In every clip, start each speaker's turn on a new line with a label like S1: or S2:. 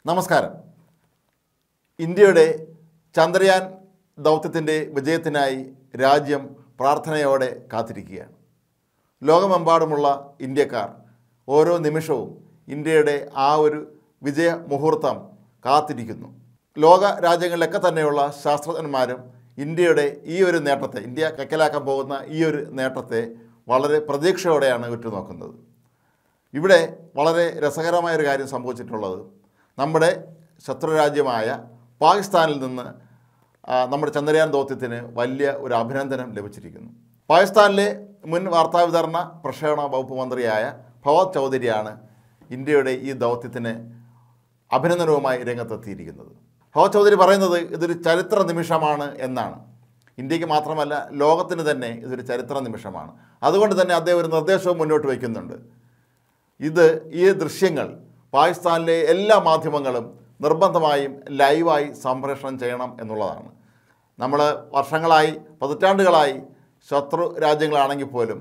S1: നമസ്കാരം ഇന്ത്യയുടെ ചന്ദ്രയാൻ ദൗത്യത്തിൻ്റെ വിജയത്തിനായി രാജ്യം പ്രാർത്ഥനയോടെ കാത്തിരിക്കുകയാണ് ലോകമെമ്പാടുമുള്ള ഇന്ത്യക്കാർ ഓരോ നിമിഷവും ഇന്ത്യയുടെ ആ ഒരു വിജയ മുഹൂർത്തം കാത്തിരിക്കുന്നു ലോക രാജ്യങ്ങളിലൊക്കെ തന്നെയുള്ള ശാസ്ത്രജ്ഞന്മാരും ഇന്ത്യയുടെ ഈ ഒരു നേട്ടത്തെ ഇന്ത്യ കൈക്കലാക്കാൻ പോകുന്ന ഈ ഒരു നേട്ടത്തെ വളരെ പ്രതീക്ഷയോടെയാണ് ഉറ്റുനോക്കുന്നത് ഇവിടെ വളരെ രസകരമായ ഒരു കാര്യം സംഭവിച്ചിട്ടുള്ളത് നമ്മുടെ ശത്രുരാജ്യമായ പാകിസ്ഥാനിൽ നിന്ന് ആ, നമ്മുടെ ചന്ദ്രയാൻ ദൗത്യത്തിന് വലിയ ഒരു അഭിനന്ദനം ലഭിച്ചിരിക്കുന്നു പാകിസ്ഥാനിലെ മുൻ വാർത്താവിതരണ പ്രക്ഷേപണ വകുപ്പ് മന്ത്രിയായ ഫവാദ് ചൗധരിയാണ് ഇന്ത്യയുടെ ഈ ദൗത്യത്തിന് അഭിനന്ദനവുമായി രംഗത്തെത്തിയിരിക്കുന്നത് ഫവാദ് ചൗധരി പറയുന്നത് ഇതൊരു ചരിത്ര നിമിഷമാണ് എന്നാണ് ഇന്ത്യക്ക് മാത്രമല്ല ലോകത്തിന് തന്നെ ഇതൊരു ചരിത്ര നിമിഷമാണ് അതുകൊണ്ട് തന്നെ അദ്ദേഹം ഒരു നിർദ്ദേശവും മുന്നോട്ട് വയ്ക്കുന്നുണ്ട് ഇത് ഈ ദൃശ്യങ്ങൾ പാകിസ്ഥാനിലെ എല്ലാ മാധ്യമങ്ങളും നിർബന്ധമായും ലൈവായി സംപ്രേഷണം ചെയ്യണം എന്നുള്ളതാണ് നമ്മൾ വർഷങ്ങളായി പതിറ്റാണ്ടുകളായി ശത്രു രാജ്യങ്ങളാണെങ്കിൽ പോലും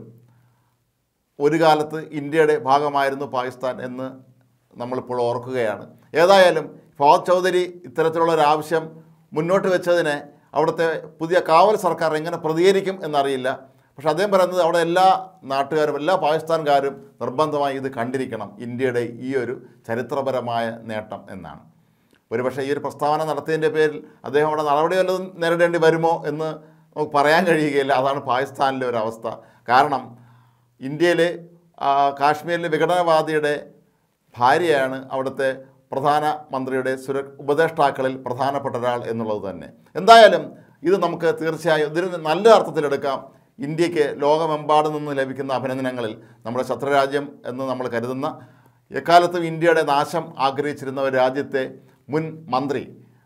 S1: ഒരു കാലത്ത് ഇന്ത്യയുടെ ഭാഗമായിരുന്നു പാകിസ്ഥാൻ എന്ന് നമ്മളിപ്പോൾ ഓർക്കുകയാണ് ഏതായാലും ഫവാദ് ചൗധരി ഇത്തരത്തിലുള്ള ഒരു ആവശ്യം മുന്നോട്ട് വെച്ചതിനെ അവിടുത്തെ പുതിയ കാവൽ സർക്കാർ എങ്ങനെ പ്രതികരിക്കും എന്നറിയില്ല പക്ഷെ അദ്ദേഹം പറയുന്നത് അവിടെ എല്ലാ നാട്ടുകാരും എല്ലാ പാകിസ്ഥാൻകാരും നിർബന്ധമായി ഇത് കണ്ടിരിക്കണം ഇന്ത്യയുടെ ഈ ഒരു ചരിത്രപരമായ നേട്ടം എന്നാണ് ഒരുപക്ഷെ ഈ ഒരു പ്രസ്താവന നടത്തിയതിൻ്റെ പേരിൽ അദ്ദേഹം അവിടെ നടപടി വല്ലതും നേരിടേണ്ടി വരുമോ എന്ന് നമുക്ക് പറയാൻ കഴിയുകയില്ല അതാണ് പാകിസ്ഥാനിലെ ഒരു അവസ്ഥ കാരണം ഇന്ത്യയിലെ ആ, കാശ്മീരിലെ വിഘടനവാദിയുടെ ഭാര്യയാണ് അവിടുത്തെ പ്രധാന മന്ത്രിയുടെ സുര ഉപദേഷ്ടാക്കളിൽ പ്രധാനപ്പെട്ട ഒരാൾ എന്നുള്ളത് തന്നെ എന്തായാലും ഇത് നമുക്ക് തീർച്ചയായും ഇതിന് നല്ല അർത്ഥത്തിലെടുക്കാം ഇന്ത്യക്ക് ലോകമെമ്പാടും നിന്ന് ലഭിക്കുന്ന അഭിനന്ദനങ്ങളിൽ നമ്മുടെ ശത്രുരാജ്യം എന്ന് നമ്മൾ കരുതുന്ന എക്കാലത്തും ഇന്ത്യയുടെ നാശം ആഗ്രഹിച്ചിരുന്ന ഒരു രാജ്യത്തെ മുൻ മന്ത്രി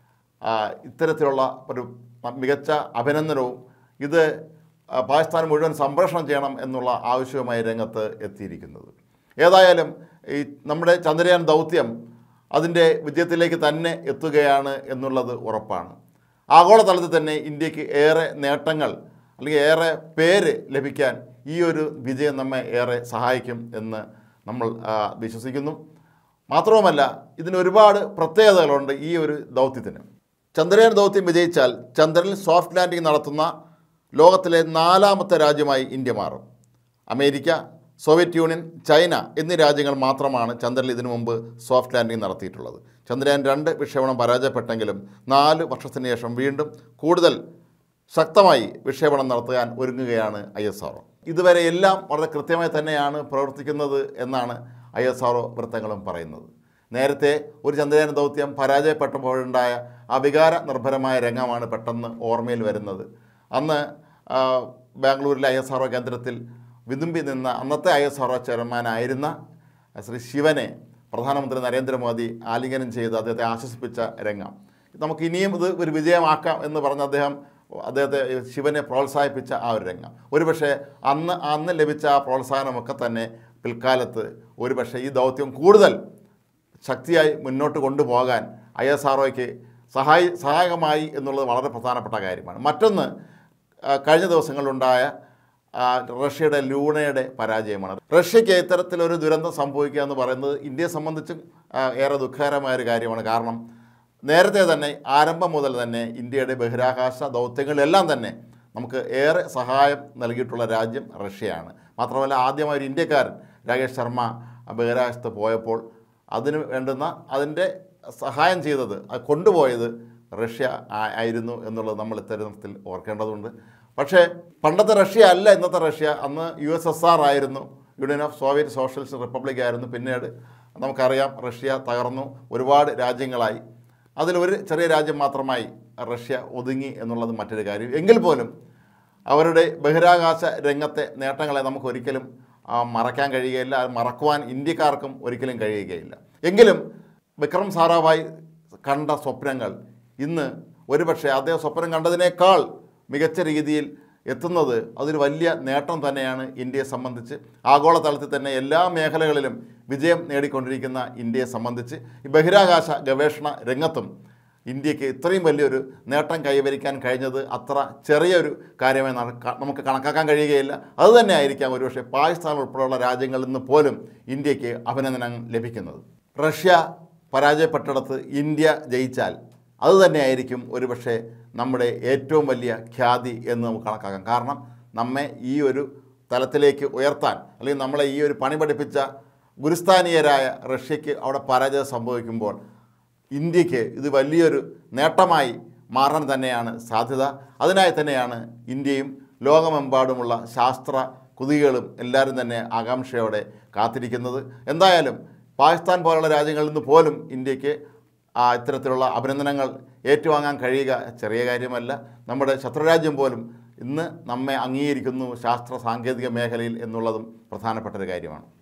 S1: ആ, ഇത്തരത്തിലുള്ള ഒരു മികച്ച അഭിനന്ദനവും ഇത് ആ, പാകിസ്ഥാൻ മുഴുവൻ സംപ്രേഷണം ചെയ്യണം എന്നുള്ള ആവശ്യവുമായി രംഗത്ത് എത്തിയിരിക്കുന്നത് ഏതായാലും ഈ നമ്മുടെ ചന്ദ്രയാൻ ദൗത്യം അതിൻ്റെ വിജയത്തിലേക്ക് തന്നെ എത്തുകയാണ് എന്നുള്ളത് ഉറപ്പാണ് ആഗോളതലത്തിൽ തന്നെ ഇന്ത്യക്ക് ഏറെ നേട്ടങ്ങൾ അല്ലെങ്കിൽ ഏറെ പേര് ലഭിക്കാൻ ഈ ഒരു വിജയം നമ്മെ ഏറെ സഹായിക്കും എന്ന് നമ്മൾ ആ, വിശ്വസിക്കുന്നു മാത്രവുമല്ല ഇതിന് ഒരുപാട് പ്രത്യേകതകളുണ്ട് ഈ ഒരു ദൗത്യത്തിന് ചന്ദ്രയാൻ ദൗത്യം വിജയിച്ചാൽ ചന്ദ്രനിൽ സോഫ്റ്റ് ലാൻഡിംഗ് നടത്തുന്ന ലോകത്തിലെ നാലാമത്തെ രാജ്യമായി ഇന്ത്യ മാറും അമേരിക്ക സോവിയറ്റ് യൂണിയൻ ചൈന എന്നീ രാജ്യങ്ങൾ മാത്രമാണ് ചന്ദ്രനിൽ ഇതിനു മുമ്പ് സോഫ്റ്റ് ലാൻഡിംഗ് നടത്തിയിട്ടുള്ളത് ചന്ദ്രയാൻ രണ്ട് വിക്ഷേപണം പരാജയപ്പെട്ടെങ്കിലും നാല് വർഷത്തിന് ശേഷം വീണ്ടും കൂടുതൽ ശക്തമായി വിക്ഷേപണം നടത്താൻ ഒരുങ്ങുകയാണ് ഐ എസ് ആർ ഇതുവരെ എല്ലാം വളരെ കൃത്യമായി തന്നെയാണ് പ്രവർത്തിക്കുന്നത് എന്നാണ് ഐ എസ് ആർ വൃത്തങ്ങളും പറയുന്നത് നേരത്തെ ഒരു ചന്ദ്രയാൻ ദൗത്യം പരാജയപ്പെട്ടപ്പോഴുണ്ടായ ആ വികാര നിർഭരമായ രംഗമാണ് പെട്ടെന്ന് ഓർമ്മയിൽ വരുന്നത് അന്ന് ആ, ബാംഗ്ലൂരിലെ ഐ എസ് ആർ കേന്ദ്രത്തിൽ വിതുമ്പി നിന്ന അന്നത്തെ ഐ എസ് ആർ ചെയർമാനായിരുന്ന ശ്രീ ശിവനെ പ്രധാനമന്ത്രി നരേന്ദ്രമോദി ആലിംഗനം ചെയ്ത് അദ്ദേഹത്തെ ആശ്വസിപ്പിച്ച രംഗം നമുക്ക് ഇനിയും ഇത് ഒരു വിജയമാക്കാം എന്ന് പറഞ്ഞ് അദ്ദേഹം അദ്ദേഹത്തെ ശിവനെ പ്രോത്സാഹിപ്പിച്ച ആ ഒരു രംഗം ഒരുപക്ഷെ അന്ന് അന്ന് ലഭിച്ച ആ പ്രോത്സാഹനമൊക്കെ തന്നെ പിൽക്കാലത്ത് ഒരുപക്ഷെ ഈ ദൗത്യം കൂടുതൽ ശക്തിയായി മുന്നോട്ട് കൊണ്ടുപോകാൻ ഐ എസ് ആർ സഹായി സഹായകമായി എന്നുള്ളത് വളരെ പ്രധാനപ്പെട്ട കാര്യമാണ് മറ്റൊന്ന് ആ, കഴിഞ്ഞ ദിവസങ്ങളിലുണ്ടായ ആ, റഷ്യയുടെ ലൂണയുടെ പരാജയമാണ് റഷ്യയ്ക്ക് ഇത്തരത്തിലൊരു ദുരന്തം സംഭവിക്കുക എന്ന് പറയുന്നത് ഇന്ത്യയെ സംബന്ധിച്ചും ആ, ഏറെ ദുഃഖകരമായ ഒരു കാര്യമാണ് കാരണം നേരത്തെ തന്നെ ആരംഭം മുതൽ തന്നെ ഇന്ത്യയുടെ ബഹിരാകാശ ദൗത്യങ്ങളിലെല്ലാം തന്നെ നമുക്ക് ഏറെ സഹായം നൽകിയിട്ടുള്ള രാജ്യം റഷ്യയാണ് മാത്രമല്ല ആദ്യമായി ഒരു ഇന്ത്യക്കാരൻ രാകേഷ് ശർമ്മ ബഹിരാകാശത്ത് പോയപ്പോൾ അതിന് വേണ്ടുന്ന അതിൻ്റെ സഹായം ചെയ്തത് അത് കൊണ്ടുപോയത് റഷ്യ ആ- ആയിരുന്നു എന്നുള്ളത് നമ്മൾ ഇത്തരത്തിൽ ഓർക്കേണ്ടതുണ്ട് പക്ഷേ പണ്ടത്തെ റഷ്യ അല്ല ഇന്നത്തെ റഷ്യ അന്ന് യു എസ് എസ് ആർ ആയിരുന്നു union of Soviet socialist republic ആയിരുന്നു പിന്നീട് നമുക്കറിയാം റഷ്യ തകർന്നു ഒരുപാട് രാജ്യങ്ങളായി അതിലൊരു ചെറിയ രാജ്യം മാത്രമായി റഷ്യ ഒതുങ്ങി എന്നുള്ളത് മറ്റൊരു കാര്യം എങ്കിൽ പോലും അവരുടെ ബഹിരാകാശ രംഗത്തെ നേട്ടങ്ങളെ നമുക്ക് ഒരിക്കലും ആ, മറക്കാൻ കഴിയുകയില്ല അത് മറക്കുവാൻ ഇന്ത്യക്കാർക്കും ഒരിക്കലും കഴിയുകയില്ല എങ്കിലും വിക്രം സാരാഭായ് കണ്ട സ്വപ്നങ്ങൾ ഇന്ന് ഒരുപക്ഷെ അദ്ദേഹം സ്വപ്നം കണ്ടതിനേക്കാൾ മികച്ച രീതിയിൽ എത്തുന്നത് അതൊരു വലിയ നേട്ടം തന്നെയാണ് ഇന്ത്യയെ സംബന്ധിച്ച് ആഗോളതലത്തിൽ തന്നെ എല്ലാ മേഖലകളിലും വിജയം നേടിക്കൊണ്ടിരിക്കുന്ന ഇന്ത്യയെ സംബന്ധിച്ച് ഈ ബഹിരാകാശ ഗവേഷണ രംഗത്തും ഇന്ത്യക്ക് ഇത്രയും വലിയൊരു നേട്ടം കൈവരിക്കാൻ കഴിഞ്ഞത് അത്ര ചെറിയൊരു കാര്യമായി നടക്ക- നമുക്ക് കണക്കാക്കാൻ കഴിയുകയില്ല അതുതന്നെ ആയിരിക്കാം ഒരുപക്ഷെ പാകിസ്ഥാൻ ഉൾപ്പെടെയുള്ള രാജ്യങ്ങളിൽ നിന്ന് പോലും ഇന്ത്യക്ക് അഭിനന്ദനം ലഭിക്കുന്നത് റഷ്യ പരാജയപ്പെട്ടിടത്ത് ഇന്ത്യ ജയിച്ചാൽ അത് തന്നെയായിരിക്കും ഒരുപക്ഷെ നമ്മുടെ ഏറ്റവും വലിയ ഖ്യാതി എന്ന് നമുക്ക് കണക്കാക്കാം കാരണം നമ്മെ ഈ ഒരു തലത്തിലേക്ക് ഉയർത്താൻ അല്ലെങ്കിൽ നമ്മളെ ഈ ഒരു പണി പഠിപ്പിച്ച ഗുരുസ്ഥാനീയരായ റഷ്യക്ക് അവിടെ പരാജയം സംഭവിക്കുമ്പോൾ ഇന്ത്യക്ക് ഇത് വലിയൊരു നേട്ടമായി മാറാൻ തന്നെയാണ് സാധ്യത അതിനായി തന്നെയാണ് ഇന്ത്യയും ലോകമെമ്പാടുമുള്ള ശാസ്ത്ര കുതികളും എല്ലാവരും തന്നെ ആകാംക്ഷയോടെ കാത്തിരിക്കുന്നത് എന്തായാലും പാകിസ്ഥാൻ പോലുള്ള രാജ്യങ്ങളിൽ നിന്ന് പോലും ഇന്ത്യക്ക് ആ ഇത്തരത്തിലുള്ള അഭിനന്ദനങ്ങൾ ഏറ്റുവാങ്ങാൻ കഴിയുക ചെറിയ കാര്യമല്ല നമ്മുടെ ശത്രുരാജ്യം പോലും ഇന്ന് നമ്മെ അംഗീകരിക്കുന്നു ശാസ്ത്ര സാങ്കേതിക മേഖലയിൽ എന്നുള്ളതും പ്രധാനപ്പെട്ട ഒരു കാര്യമാണ്